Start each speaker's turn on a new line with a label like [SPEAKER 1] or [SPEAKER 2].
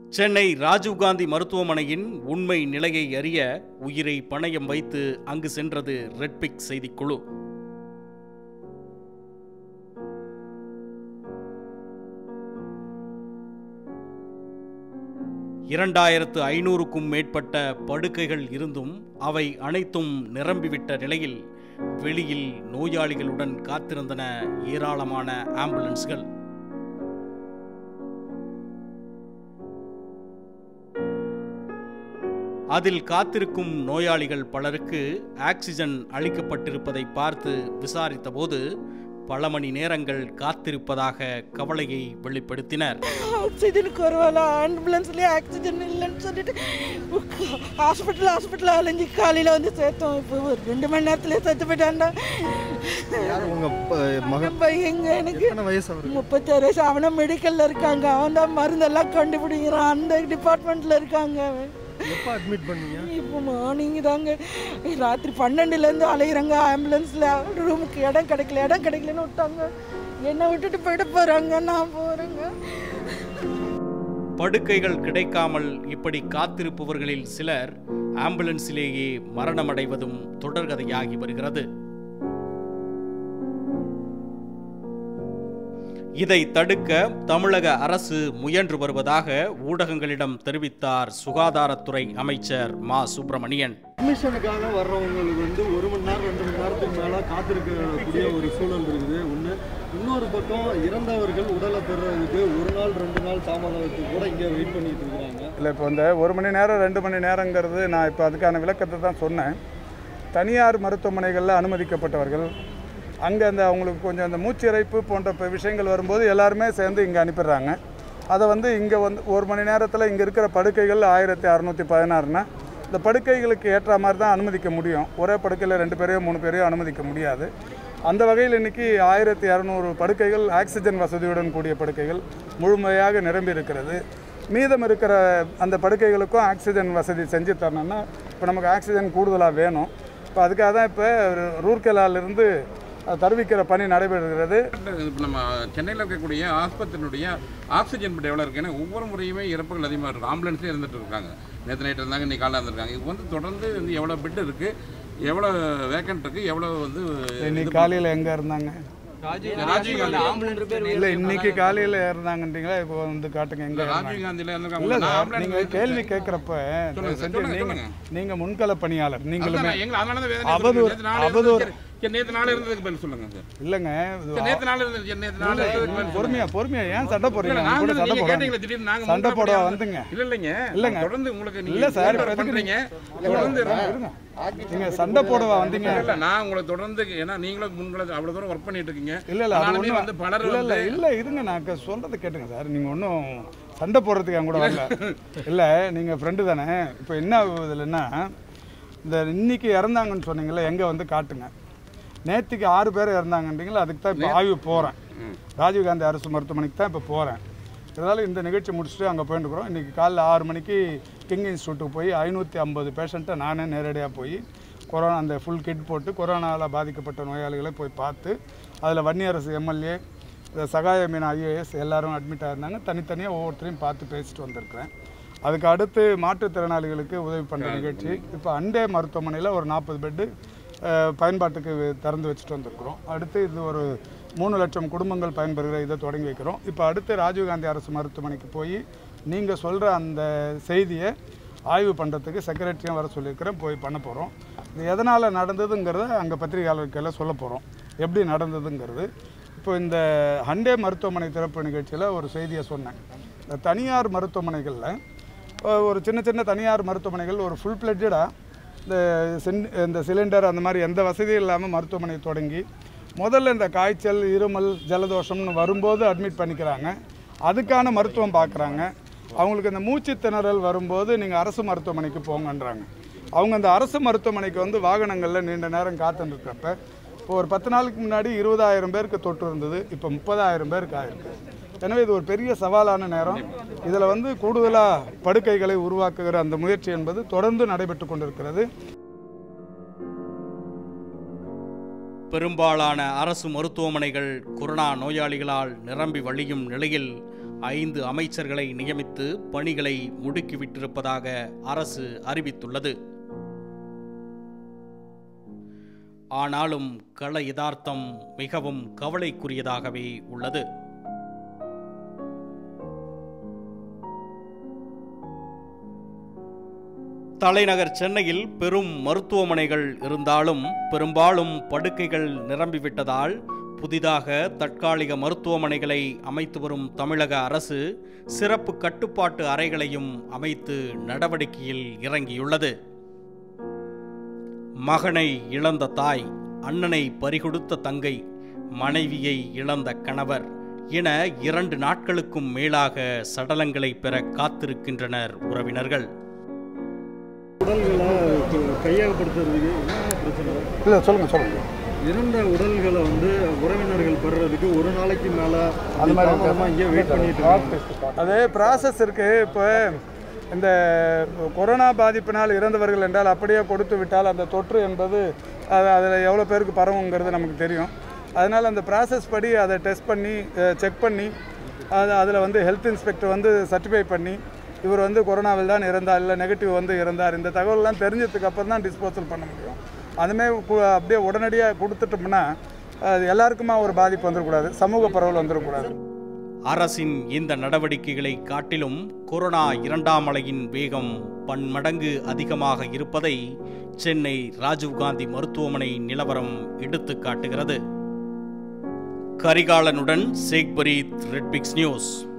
[SPEAKER 1] சென்னை ராஜீவ்காந்தி மருத்துவமனையின் உண்மை நிலையை அறிய உயிரை பணயம் வைத்து அங்கு சென்றது ரெட்பிக் செய்திக்குழு இரண்டாயிரத்து ஐநூறுக்கும் மேற்பட்ட படுக்கைகள் இருந்தும் அவை அனைத்தும் நிரம்பிவிட்ட நிலையில் வெளியில் நோயாளிகளுடன் காத்திருந்தன ஏராளமான ஆம்புலன்ஸ்கள் அதில் காத்திருக்கும் நோயாளிகள் பலருக்கு ஆக்சிஜன் அளிக்கப்பட்டிருப்பதை பார்த்து விசாரித்தபோது பல மணி நேரங்கள் காத்திருப்பதாக கவலையை வெளிப்படுத்தினர்
[SPEAKER 2] ஆக்சிஜன் குறவால ஆம்புலன்ஸ்லேயே ஆக்சிஜன் இல்லைன்னு சொல்லிட்டு ஹாஸ்பிட்டல் ஹாஸ்பிட்டல் அலைஞ்சு காலையில் வந்து சேர்த்தோம் இப்போ ஒரு ரெண்டு மணி நேரத்துலேயே செத்து போயிட்டான்டா
[SPEAKER 3] யார் உங்க ப- மகன்
[SPEAKER 2] என் பையங்க எனக்கு
[SPEAKER 3] எத்தனை வயசு அவருக்கு
[SPEAKER 2] முப்பத்தாறு வயசு அவனும் மெடிக்கலில் இருக்காங்க அவன் தான் மருந்தெல்லாம் கண்டுபிடிக்கிறான் அந்த டிபார்ட்மெண்ட்டில் இருக்காங்க அவன்
[SPEAKER 3] எப்போ அட்மிட் பண்ணீங்க
[SPEAKER 2] இப்போ மார்னிங் தாங்க ராத்திரி பன்னெண்டுலேருந்து அலையிறாங்க ஆம்புலன்ஸில் ரூமுக்கு இடம் கிடைக்கல இடம் கிடைக்கலன்னு விட்டாங்க என்னை விட்டுட்டு போயிட போகிறாங்க நான் போகிறேங்க
[SPEAKER 1] படுக்கைகள் கிடைக்காமல் இப்படி காத்திருப்பவர்களில் சிலர் ஆம்புலன்ஸிலேயே மரணமடைவதும் தொடர்கதையாகி வருகிறது இதை தடுக்க தமிழக அரசு முயன்று வருவதாக ஊடகங்களிடம் தெரிவித்தார் சுகாதாரத்துறை அமைச்சர் மா சுப்பிரமணியன்
[SPEAKER 3] அட்மிஷனுக்காக வர்றவங்களுக்கு வந்து ஒரு மணி நேரம் ரெண்டு மணி நேரத்துக்கு மேலே காத்திருக்கக்கூடிய ஒரு சூழல் இருக்குது ஒன்று இன்னொரு பக்கம் இறந்தவர்கள் உடலை பெறுறதுக்கு ஒரு நாள் ரெண்டு நாள் தாமதத்துக்கு கூட இங்கே வெயிட் பண்ணிட்டு இருக்கிறாங்க
[SPEAKER 4] இல்லை இப்போ இந்த ஒரு மணி நேரம் ரெண்டு மணி நேரங்கிறது நான் இப்போ அதுக்கான விளக்கத்தை தான் சொன்னேன் தனியார் மருத்துவமனைகளில் அனுமதிக்கப்பட்டவர்கள் அங்கே அந்த அவங்களுக்கு கொஞ்சம் அந்த மூச்சிறைப்பு போன்ற ப- விஷயங்கள் வரும்போது எல்லாருமே சேர்ந்து இங்கே அனுப்பிடுறாங்க அதை வந்து இங்கே வந்து ஒரு மணி நேரத்தில் இங்கே இருக்கிற படுக்கைகள் ஆயிரத்தி அறநூற்றி பதினாறுனா இந்த படுக்கைகளுக்கு ஏற்ற மாதிரி தான் அனுமதிக்க முடியும் ஒரே படுக்கையில் ரெண்டு பேரையோ மூணு பேரையோ அனுமதிக்க முடியாது அந்த வகையில் இன்னைக்கு ஆயிரத்தி இரநூறு படுக்கைகள் ஆக்சிஜன் வசதியுடன் கூடிய படுக்கைகள் முழுமையாக நிரம்பி இருக்கிறது மீதம் இருக்கிற அந்த படுக்கைகளுக்கும் ஆக்சிஜன் வசதி செஞ்சு தரணும்னா இப்போ நமக்கு ஆக்சிஜன் கூடுதலாக வேணும் இப்போ அதுக்காக தான் இப்போ ரூர்கெலாலிருந்து அது தருவிக்கிற பணி நடைபெறுகிறது
[SPEAKER 5] இப்போ நம்ம சென்னையில் இருக்கக்கூடிய ஆஸ்பத்திரியினுடைய ஆக்சிஜன் பெட் எவ்வளோ இருக்குன்னா ஒவ்வொரு முறையுமே இறப்புகள் அதிகமாக இருக்கும் ஆம்புலன்ஸ்லேயே இருந்துட்டு இருக்காங்க நேற்று நைட் இருந்தாங்க இன்னைக்கு காலையில் இருந்திருக்காங்க இப்போ வந்து தொடர்ந்து வந்து எவ்வளோ பெட் இருக்குது எவ்வளோ வேக்கன்ட் இருக்குது எவ்வளோ வந்து
[SPEAKER 4] இன்னைக்கு காலையில் எங்கே இருந்தாங்க
[SPEAKER 5] ராஜீவ்காந்தி
[SPEAKER 4] இல்லை இன்னைக்கு காலையில் இருந்தாங்கன்றீங்களா இப்போ வந்து காட்டுங்க எங்கே இருந்தாங்க
[SPEAKER 5] ராஜீவ்காந்தியில்
[SPEAKER 4] இல்லை
[SPEAKER 5] இருந்திருக்காங்க
[SPEAKER 4] சார்
[SPEAKER 5] ஆம்புலன்ஸ்
[SPEAKER 4] நீங்கள் கேள்வி கேட்குறப்ப
[SPEAKER 5] சொல்லுங்க,
[SPEAKER 4] செஞ்சு
[SPEAKER 5] சொல்லுங்க,
[SPEAKER 4] நீங்கள்
[SPEAKER 5] சொல்லுங்க.
[SPEAKER 4] நீங்கள் முன்கள பணியாளர் நீங்களுமே
[SPEAKER 5] எங்களை அதனால தான் வேதனை
[SPEAKER 4] அவதூறு-
[SPEAKER 5] நேற்று நாள்
[SPEAKER 4] அவதூறு-
[SPEAKER 5] இருந்தது சரி, நேற்று நாள் இருந்ததுக்கு பதில் சொல்லுங்க சார்
[SPEAKER 4] இல்லைங்க இது
[SPEAKER 5] சரி, நேற்று நாள் இருந்தது சரி, நேற்று நாள் இருந்ததுக்கு பதில்
[SPEAKER 4] பொறுமையா பொறுமையா ஏன் சண்டை போடுறீங்க
[SPEAKER 5] இல்ல,
[SPEAKER 4] உங்க
[SPEAKER 5] நாங்க
[SPEAKER 4] கூட சண்டை
[SPEAKER 5] நீங்க
[SPEAKER 4] போடுறாங்க
[SPEAKER 5] கேட்டீங்களே, திடீர்னு நாங்க
[SPEAKER 4] சண்டை
[SPEAKER 5] முன்னாடி
[SPEAKER 4] போட
[SPEAKER 5] அப்படியே-
[SPEAKER 4] வந்துங்க
[SPEAKER 5] இல்ல இல்லைங்க
[SPEAKER 4] இல்லைங்க.
[SPEAKER 5] தொடர்ந்து உங்களுக்கு நீங்க
[SPEAKER 4] இல்ல சார்,
[SPEAKER 5] feedback
[SPEAKER 4] இப்ப எதுக்கு
[SPEAKER 5] பண்றீங்க தொடர்ந்து
[SPEAKER 4] இருங்க நீங்க சண்டை போடவா வந்தீங்க
[SPEAKER 5] இல்ல நான் உங்களை தொடர்ந்து ஏன்னா நீங்களும் முன்கள அவ்வளவு தூரம் ஒர்க் பண்ணிட்டு இருக்கீங்க
[SPEAKER 4] இல்ல இல்ல அது
[SPEAKER 5] ஆனாலுமே
[SPEAKER 4] ஒண்ணும்
[SPEAKER 5] வந்து பலர்
[SPEAKER 4] இல்ல இல்ல
[SPEAKER 5] வந்து
[SPEAKER 4] இல்ல இருங்க நான் க- சொல்றதை கேட்டுங்க சார் நீங்க ஒன்றும் சண்டை போடுறதுக்கு என் கூட வரல இல்ல நீங்க ஃப்ரெண்டு தானே இப்போ என்ன இதுலன்னா இந்த இன்னைக்கு இறந்தாங்கன்னு சொன்னீங்கல்ல எங்க வந்து காட்டுங்க நேத்திக்கு ஆறு பேர் இறந்தாங்கன்றீங்களா அதுக்கு தான் இப்போ ஆய்வு போகிறேன் ராஜீவ்காந்தி அரசு மருத்துவமனைக்கு தான் இப்போ போகிறேன் இதனால் இந்த நிகழ்ச்சி முடிச்சுட்டு அங்கே போயிட்டுருக்குறோம் இன்றைக்கி காலைல ஆறு மணிக்கு கிங் இன்ஸ்டியூட்டுக்கு போய் ஐநூற்றி ஐம்பது பேஷண்ட்டை நானே நேரடியாக போய் கொரோனா அந்த ஃபுல் கிட் போட்டு கொரோனாவில் பாதிக்கப்பட்ட நோயாளிகளை போய் பார்த்து அதில் வன்னியரசு எம்எல்ஏ சகாய மீனா ஐஏஎஸ் எல்லாரும் அட்மிட் ஆயிருந்தாங்க தனித்தனியாக ஒவ்வொருத்தரையும் பார்த்து பேசிட்டு வந்திருக்கிறேன் அதுக்கு அடுத்து மாற்றுத்திறனாளிகளுக்கு உதவி பண்ணுற நிகழ்ச்சி இப்போ அண்டே மருத்துவமனையில் ஒரு நாற்பது பெட்டு அஹ், பயன்பாட்டுக்கு திறந்து வச்சுட்டு வந்திருக்கிறோம் அடுத்து இது ஒரு மூணு லட்சம் குடும்பங்கள் பயன்பெறுகிற இதை தொடங்கி வைக்கிறோம் இப்போ அடுத்து ராஜீவ்காந்தி அரசு மருத்துவமனைக்கு போய் நீங்கள் சொல்கிற அந்த செய்தியை ஆய்வு பண்ணுறதுக்கு செக்ரட்டரியும் வர சொல்லியிருக்கிறேன் போய் பண்ண போகிறோம் இது எதனால் நடந்ததுங்கிறத அங்கே பத்திரிகையாளருக்கெல்லாம் சொல்ல போகிறோம் எப்படி நடந்ததுங்கிறது இப்போ இந்த ஹண்டே மருத்துவமனை திறப்பு நிகழ்ச்சியில் ஒரு செய்தியை சொன்னேன் இந்த தனியார் மருத்துவமனைகளில் அஹ், ஒரு சின்ன சின்ன தனியார் மருத்துவமனைகள் ஒரு ஃபுல் பிளட்ஜடாக இந்த சின் இந்த சிலிண்டர் அந்த மாதிரி எந்த வசதியும் இல்லாமல் மருத்துவமனை தொடங்கி முதல்ல இந்த காய்ச்சல் இருமல் ஜலதோஷம்னு வரும்போது அட்மிட் பண்ணிக்கிறாங்க அதுக்கான மருத்துவம் பார்க்குறாங்க அவங்களுக்கு இந்த மூச்சு திணறல் வரும்போது நீங்கள் அரசு மருத்துவமனைக்கு போங்கன்றாங்க அவங்க அந்த அரசு மருத்துவமனைக்கு வந்து வாகனங்களில் நீண்ட நேரம் காத்துருக்கிறப்ப இப்போ ஒரு பத்து நாளுக்கு முன்னாடி இருபதாயிரம் பேருக்கு தொற்று இருந்தது இப்போ முப்பதாயிரம் பேருக்கு ஆயிருக்கு எனவே இது ஒரு பெரிய சவாலான நேரம் இதில் வந்து கூடுதலாக படுக்கைகளை உருவாக்குகிற அந்த முயற்சி என்பது தொடர்ந்து நடைபெற்று கொண்டிருக்கிறது
[SPEAKER 1] பெரும்பாலான அரசு மருத்துவமனைகள் கொரோனா நோயாளிகளால் நிரம்பி வழியும் நிலையில் ஐந்து அமைச்சர்களை நியமித்து பணிகளை முடுக்கிவிட்டிருப்பதாக அரசு அறிவித்துள்ளது ஆனாலும் கள யதார்த்தம் மிகவும் கவலைக்குரியதாகவே உள்ளது தலைநகர் சென்னையில் பெரும் மருத்துவமனைகள் இருந்தாலும் பெரும்பாலும் படுக்கைகள் நிரம்பிவிட்டதால் புதிதாக தற்காலிக மருத்துவமனைகளை அமைத்து வரும் தமிழக அரசு சிறப்பு கட்டுப்பாட்டு அறைகளையும் அமைத்து நடவடிக்கையில் இறங்கியுள்ளது மகனை இழந்த தாய் அண்ணனை பறிகொடுத்த தங்கை மனைவியை இழந்த கணவர் என இரண்டு நாட்களுக்கும் மேலாக சடலங்களை பெற காத்திருக்கின்றனர் உறவினர்கள்
[SPEAKER 3] உடல்களை க- கையகப்படுத்துறதுக்கு என்ன பிரச்சனை
[SPEAKER 4] இல்லை சொல்லுங்கள் சொல்லுங்கள்
[SPEAKER 3] இறந்த உடல்களை வந்து உறவினர்கள் பெறுறதுக்கு ஒரு நாளைக்கு மேல
[SPEAKER 4] அந்த மாதிரி
[SPEAKER 3] தாமதமா இங்கே வெயிட் பண்ணிட்டு இருக்காங்க
[SPEAKER 4] அது ப்ராசஸ் இருக்குது இப்போ இந்த கொரோனா பாதிப்பினால் இறந்தவர்கள் என்றால் அப்படியே கொடுத்து விட்டால் அந்த தொற்று என்பது அது அதில் எவ்வளோ பேருக்கு பரவுங்கிறது நமக்கு தெரியும் அதனால் அந்த ப்ராசஸ் படி அதை டெஸ்ட் பண்ணி செக் பண்ணி அது அதில் வந்து ஹெல்த் இன்ஸ்பெக்டர் வந்து சர்டிஃபை பண்ணி இவர் வந்து கொரோனாவில் தான் இறந்தார் இல்லை நெகட்டிவ் வந்து இறந்தார் இந்த தகவல்லாம் தெரிஞ்சதுக்கு அப்புறம் தான் டிஸ்போசல் பண்ண முடியும் அதுமே கு- அப்படியே உடனடியாக கொடுத்துட்டோம்னா அது எல்லாருக்குமா ஒரு பாதிப்பு வந்துடக்கூடாது சமூக பரவல் வந்துடக்கூடாது
[SPEAKER 1] அரசின் இந்த நடவடிக்கைகளை காட்டிலும் கொரோனா இரண்டாம் அலையின் வேகம் பன்மடங்கு அதிகமாக இருப்பதை சென்னை ராஜீவ்காந்தி மருத்துவமனை நிலவரம் எடுத்து காட்டுகிறது கரிகாலனுடன் சேக் பரீத் ரெட்பிக்ஸ் நியூஸ்